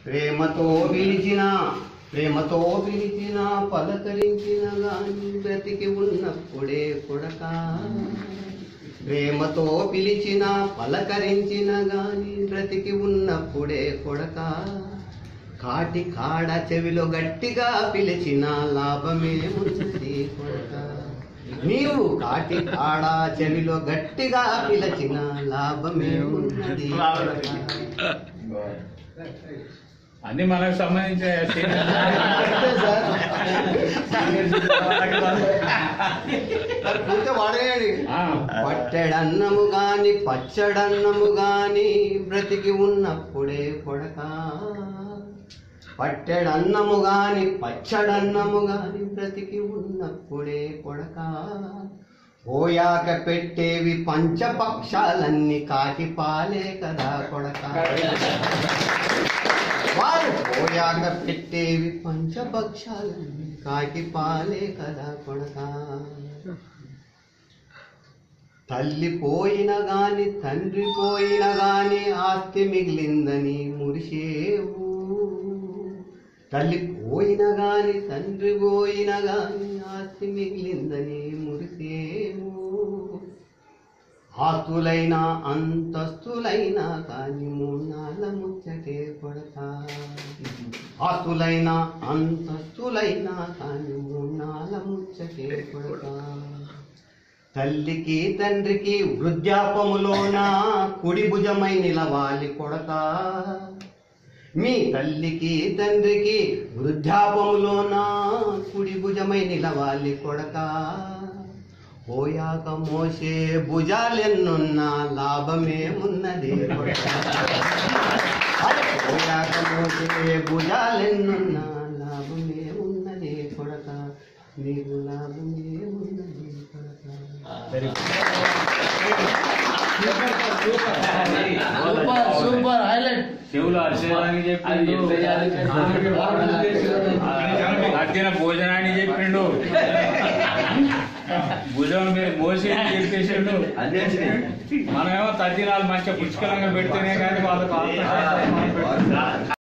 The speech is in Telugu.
ప్రేమతో పిలిచిన ప్రేమతో పిలిచిన పలకరించిన గాని బ్రతికి ఉన్నప్పుడే కొడక ప్రేమతో పిలిచిన పలకరించిన గాని బ్రతికి ఉన్నప్పుడే కొడక కాటి కాడ చెవిలో గట్టిగా పిలిచిన లాభమే ఉన్నది కొడక నీవు కాటి కాడ చెవిలో గట్టిగా పిలిచిన లాభమే ఉన్నది కొడకా. అన్ని మనకు సంబంధించిన పూర్తి వాడేయండి ఆ, పట్టెడన్నము గాని పచ్చడన్నము గాని బ్రతికి ఉన్నప్పుడే కొడక పట్టెడన్నము గాని పచ్చడన్నము గాని బ్రతికి ఉన్నప్పుడే కొడక పోయాక పెట్టేవి పంచపక్షాలన్నీ కాకి పాలే కదా కొడక వారు పోయాక పెట్టేవి పంచపక్షాలన్నీ కాకి పాలే కదా కొడక తల్లి పోయిన గాని తండ్రి పోయిన గాని ఆస్తి మిగిలిందని మురిసేవు తల్లి పోయిన గాని తండ్రి పోయిన గాని ఆస్తి మిగిలిందని మురిసేవు ఆస్తులైనా అంతస్తులైనా కానీ మూనాల ముచ్చటే కొడతా ఆస్తులైనా అంతస్తులైనా కానీ మూనాల ముచ్చటే కొడతా తల్లికి తండ్రికి వృద్ధాపములోన కుడి భుజమై నిలవాలి కొడక మీ తల్లికి తండ్రికి వృద్ధాపములోన కుడి భుజమై నిలవాలి కొడక పోయాక మోసే భుజాలెన్నున్నా లాభమేమున్నది కొడక అరే, పోయాక మోసే భుజాలెన్నున్నా లాభమేమున్నది కొడక నీకు లాభమేమున్నది కొడక సూపర్ సూపర్ హైలైట్ చెవులు అరిసేదానికి చెప్పిండు మధ్యన భోజనాన్ని చెప్పిండు భుజం మీద మోసి చెప్పేసిండు మనమేమో తద్దినాలు మంచిగా పుష్కలంగా పెడితేనే కానీ వాళ్ళకు ఆత్మ